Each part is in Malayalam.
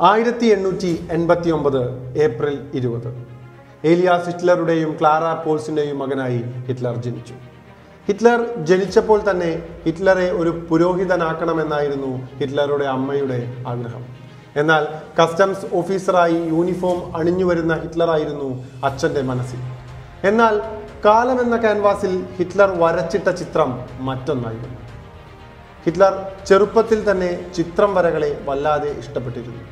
ആയിരത്തി എണ്ണൂറ്റി എൺപത്തി ഒമ്പത് ഏപ്രിൽ ഇരുപത് ഏലിയാസ് ഹിറ്റ്ലറുടെയും ക്ലാര പോൾസിന്റെയും മകനായി ഹിറ്റ്ലർ ജനിച്ചു ഹിറ്റ്ലർ ജനിച്ചപ്പോൾ തന്നെ ഹിറ്റ്ലറെ ഒരു പുരോഹിതനാക്കണമെന്നായിരുന്നു ഹിറ്റ്ലറുടെ അമ്മയുടെ ആഗ്രഹം എന്നാൽ കസ്റ്റംസ് ഓഫീസറായി യൂണിഫോം അണിഞ്ഞു വരുന്ന ഹിറ്റ്ലറായിരുന്നു അച്ഛൻ്റെ മനസ്സിൽ എന്നാൽ കാലം എന്ന ക്യാൻവാസിൽ ഹിറ്റ്ലർ വരച്ചിട്ട ചിത്രം മറ്റൊന്നായിരുന്നു ഹിറ്റ്ലർ ചെറുപ്പത്തിൽ തന്നെ ചിത്രം വരകളെ വല്ലാതെ ഇഷ്ടപ്പെട്ടിരുന്നു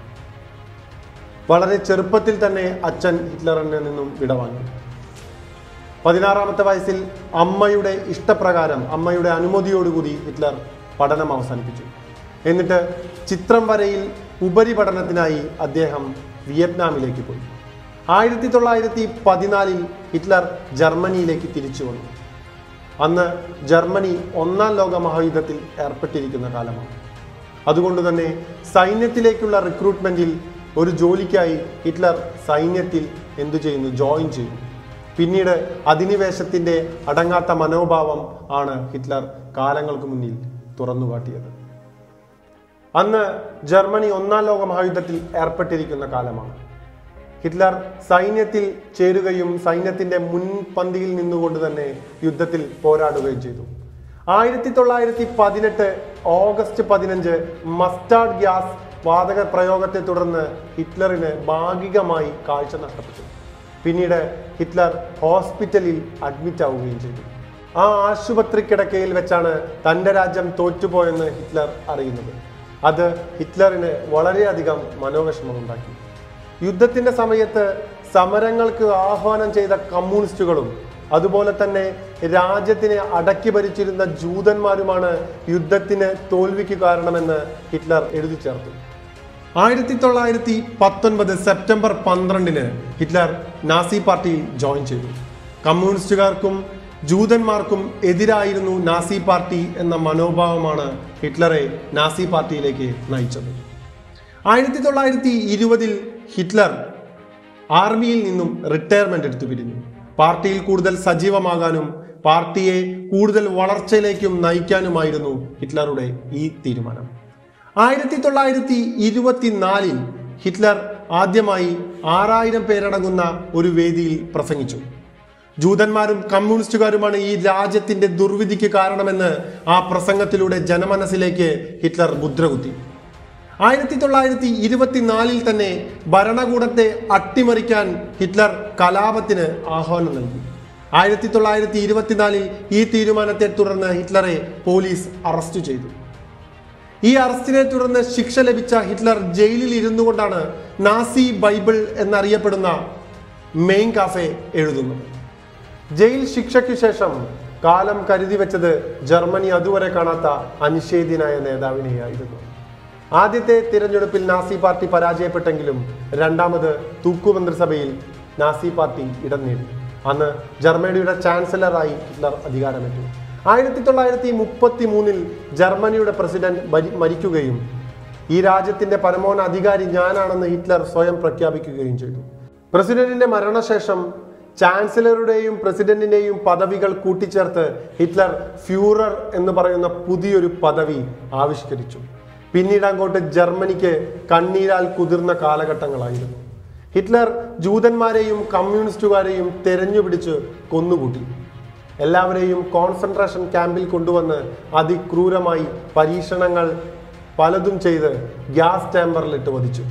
വളരെ ചെറുപ്പത്തിൽ തന്നെ അച്ഛൻ ഹിറ്റ്ലറിൽ നിന്നും വിടവാങ്ങി പതിനാറാമത്തെ വയസ്സിൽ അമ്മയുടെ ഇഷ്ടപ്രകാരം അമ്മയുടെ അനുമതിയോടുകൂടി ഹിറ്റ്ലർ പഠനം അവസാനിപ്പിച്ചു എന്നിട്ട് ചിത്രം വരയിൽ ഉപരിപഠനത്തിനായി അദ്ദേഹം വിയറ്റ്നാമിലേക്ക് പോയി ആയിരത്തി തൊള്ളായിരത്തി പതിനാലിൽ ഹിറ്റ്ലർ ജർമ്മനിയിലേക്ക് തിരിച്ചു വന്നു അന്ന് ജർമ്മനി ഒന്നാം ലോക മഹായുദ്ധത്തിൽ ഏർപ്പെട്ടിരിക്കുന്ന കാലമാണ് അതുകൊണ്ട് തന്നെ സൈന്യത്തിലേക്കുള്ള റിക്രൂട്ട്മെന്റിൽ ഒരു ജോലിക്കായി ഹിറ്റ്ലർ സൈന്യത്തിൽ എന്തു ചെയ്യുന്നു ജോയിൻ ചെയ്യുന്നു പിന്നീട് അധിനിവേശത്തിന്റെ അടങ്ങാത്ത മനോഭാവം ആണ് ഹിറ്റ്ലർ കാലങ്ങൾക്ക് മുന്നിൽ തുറന്നുകാട്ടിയത് അന്ന് ജർമ്മനി ഒന്നാം ലോക മഹായുദ്ധത്തിൽ ഏർപ്പെട്ടിരിക്കുന്ന കാലമാണ് ഹിറ്റ്ലർ സൈന്യത്തിൽ ചേരുകയും സൈന്യത്തിന്റെ മുൻപന്തിയിൽ നിന്നുകൊണ്ട് തന്നെ യുദ്ധത്തിൽ പോരാടുകയും ചെയ്തു ആയിരത്തി തൊള്ളായിരത്തി പതിനെട്ട് ഓഗസ്റ്റ് പതിനഞ്ച് മസ്റ്റാർഡ് ഗ്യാസ് വാതക പ്രയോഗത്തെ തുടർന്ന് ഹിറ്റ്ലറിന് ഭാഗികമായി കാഴ്ച നഷ്ടപ്പെട്ടു പിന്നീട് ഹിറ്റ്ലർ ഹോസ്പിറ്റലിൽ അഡ്മിറ്റ് ആവുകയും ചെയ്തു ആ ആശുപത്രി കിടക്കയിൽ വെച്ചാണ് തൻ്റെ രാജ്യം തോറ്റുപോയെന്ന് ഹിറ്റ്ലർ അറിയുന്നത് അത് ഹിറ്റ്ലറിന് വളരെയധികം മനോവിഷമമുണ്ടാക്കി യുദ്ധത്തിന്റെ സമയത്ത് സമരങ്ങൾക്ക് ആഹ്വാനം ചെയ്ത കമ്മ്യൂണിസ്റ്റുകളും അതുപോലെ തന്നെ രാജ്യത്തിനെ അടക്കി ഭരിച്ചിരുന്ന ജൂതന്മാരുമാണ് യുദ്ധത്തിന് തോൽവിക്ക് കാരണമെന്ന് ഹിറ്റ്ലർ എഴുതി ചേർത്തു ആയിരത്തി തൊള്ളായിരത്തി പത്തൊൻപത് സെപ്റ്റംബർ പന്ത്രണ്ടിന് ഹിറ്റ്ലർ നാസി പാർട്ടിയിൽ ജോയിൻ ചെയ്തു കമ്മ്യൂണിസ്റ്റുകാർക്കും ജൂതന്മാർക്കും എതിരായിരുന്നു നാസി പാർട്ടി എന്ന മനോഭാവമാണ് ഹിറ്റ്ലറെ നാസി പാർട്ടിയിലേക്ക് നയിച്ചത് ആയിരത്തി തൊള്ളായിരത്തി ഇരുപതിൽ ഹിറ്റ്ലർ ആർമിയിൽ നിന്നും റിട്ടയർമെന്റ് എടുത്തു പിരിഞ്ഞു പാർട്ടിയിൽ കൂടുതൽ സജീവമാകാനും പാർട്ടിയെ കൂടുതൽ വളർച്ചയിലേക്കും നയിക്കാനുമായിരുന്നു ഹിറ്റ്ലറുടെ ഈ തീരുമാനം ആയിരത്തി തൊള്ളായിരത്തി ഇരുപത്തിനാലിൽ ഹിറ്റ്ലർ ആദ്യമായി ആറായിരം പേരടങ്ങുന്ന ഒരു വേദിയിൽ പ്രസംഗിച്ചു ജൂതന്മാരും കമ്മ്യൂണിസ്റ്റുകാരുമാണ് ഈ രാജ്യത്തിന്റെ ദുർവിധിക്ക് കാരണമെന്ന് ആ പ്രസംഗത്തിലൂടെ ജനമനസ്സിലേക്ക് ഹിറ്റ്ലർ മുദ്രകുത്തി ആയിരത്തി തൊള്ളായിരത്തി ഇരുപത്തിനാലിൽ തന്നെ ഭരണകൂടത്തെ അട്ടിമറിക്കാൻ ഹിറ്റ്ലർ കലാപത്തിന് ആഹ്വാനം നൽകി ആയിരത്തി തൊള്ളായിരത്തി ഇരുപത്തിനാലിൽ ഈ തീരുമാനത്തെ തുടർന്ന് ഹിറ്റ്ലറെ പോലീസ് അറസ്റ്റ് ചെയ്തു ഈ അറസ്റ്റിനെ തുടർന്ന് ശിക്ഷ ലഭിച്ച ഹിറ്റ്ലർ ജയിലിൽ ഇരുന്നു കൊണ്ടാണ് നാസി ബൈബിൾ എന്നറിയപ്പെടുന്ന മെയിൻ കാഫെ എഴുതുന്നത് ജയിൽ ശിക്ഷയ്ക്കു ശേഷം കാലം കരുതി വെച്ചത് ജർമ്മനി അതുവരെ കാണാത്ത അനിഷേധ്യനായ നേതാവിനെയായിരുന്നു ആദ്യത്തെ തിരഞ്ഞെടുപ്പിൽ നാസി പാർട്ടി പരാജയപ്പെട്ടെങ്കിലും രണ്ടാമത് തൂക്കുമന്ത്രിസഭയിൽ നാസി പാർട്ടി ഇടം നേടി അന്ന് ജർമ്മനിയുടെ ചാൻസലറായി ഹിറ്റ്ലർ അധികാരമേറ്റു ആയിരത്തി തൊള്ളായിരത്തി മുപ്പത്തി മൂന്നിൽ ജർമ്മനിയുടെ പ്രസിഡന്റ് മരി- മരിക്കുകയും ഈ രാജ്യത്തിന്റെ പരമോന്നത അധികാരി ഞാനാണെന്ന് ഹിറ്റ്ലർ സ്വയം പ്രഖ്യാപിക്കുകയും ചെയ്തു പ്രസിഡന്റിന്റെ മരണശേഷം ചാൻസലറുടെയും പ്രസിഡന്റിന്റെയും പദവികൾ കൂട്ടിച്ചേർത്ത് ഹിറ്റ്ലർ ഫ്യൂറർ എന്ന് പറയുന്ന പുതിയൊരു പദവി ആവിഷ്കരിച്ചു പിന്നീട് അങ്ങോട്ട് ജർമ്മനിക്ക് കണ്ണീരാൽ കുതിർന്ന കാലഘട്ടങ്ങളായിരുന്നു ഹിറ്റ്ലർ ജൂതന്മാരെയും കമ്മ്യൂണിസ്റ്റുകാരെയും തെരഞ്ഞുപിടിച്ച് കൊന്നുകൂട്ടി എല്ലാവരെയും കോൺസെൻട്രേഷൻ ക്യാമ്പിൽ കൊണ്ടുവന്ന് അതിക്രൂരമായി പരീക്ഷണങ്ങൾ പലതും ചെയ്ത് ഗ്യാസ് ചാമ്പറിലിട്ട് വധിച്ചു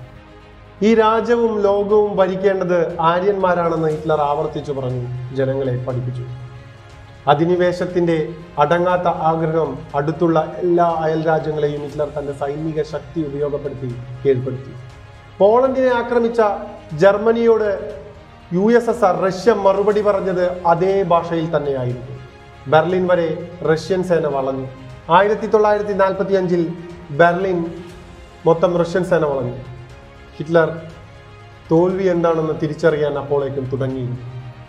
ഈ രാജ്യവും ലോകവും ഭരിക്കേണ്ടത് ആര്യന്മാരാണെന്ന് ഹിറ്റ്ലർ ആവർത്തിച്ചു പറഞ്ഞു ജനങ്ങളെ പഠിപ്പിച്ചു അധിനിവേശത്തിന്റെ അടങ്ങാത്ത ആഗ്രഹം അടുത്തുള്ള എല്ലാ അയൽ രാജ്യങ്ങളെയും ഹിറ്റ്ലർ തന്റെ സൈനിക ശക്തി ഉപയോഗപ്പെടുത്തി കീഴ്പ്പെടുത്തി പോളണ്ടിനെ ആക്രമിച്ച ജർമ്മനിയോട് U S S R Russia മറുപടി പറഞ്ഞത് അതേ ഭാഷയിൽ തന്നെയായിരുന്നു ബെർലിൻ വരെ റഷ്യൻ സേന വളഞ്ഞു ആയിരത്തി തൊള്ളായിരത്തി നാൽപ്പത്തി അഞ്ചിൽ ബെർലിൻ മൊത്തം റഷ്യൻ സേന വളഞ്ഞു ഹിറ്റ്ലർ തോൽവി എന്താണെന്ന് തിരിച്ചറിയാൻ അപ്പോഴേക്കും തുടങ്ങിയിരുന്നു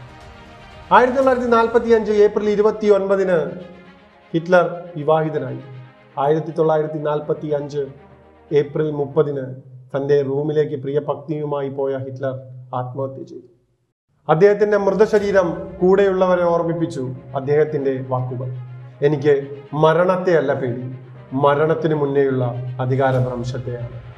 ആയിരത്തി തൊള്ളായിരത്തി നാൽപ്പത്തി അഞ്ച് ഏപ്രിൽ ഇരുപത്തി ഒൻപതിന് ഹിറ്റ്ലർ വിവാഹിതനായി ആയിരത്തി തൊള്ളായിരത്തി നാൽപ്പത്തി അഞ്ച് ഏപ്രിൽ മുപ്പതിന് തൻ്റെ റൂമിലേക്ക് പ്രിയ പത്നിയുമായി പോയ ഹിറ്റ്ലർ ആത്മഹത്യ ചെയ്തു അദ്ദേഹത്തിന്റെ മൃതശരീരം കൂടെയുള്ളവരെ ഓർമ്മിപ്പിച്ചു അദ്ദേഹത്തിന്റെ വാക്കുകൾ എനിക്ക് മരണത്തെ അല്ല പേടി മരണത്തിന് മുന്നേയുള്ള അധികാരഭ്രംശത്തെയാണ്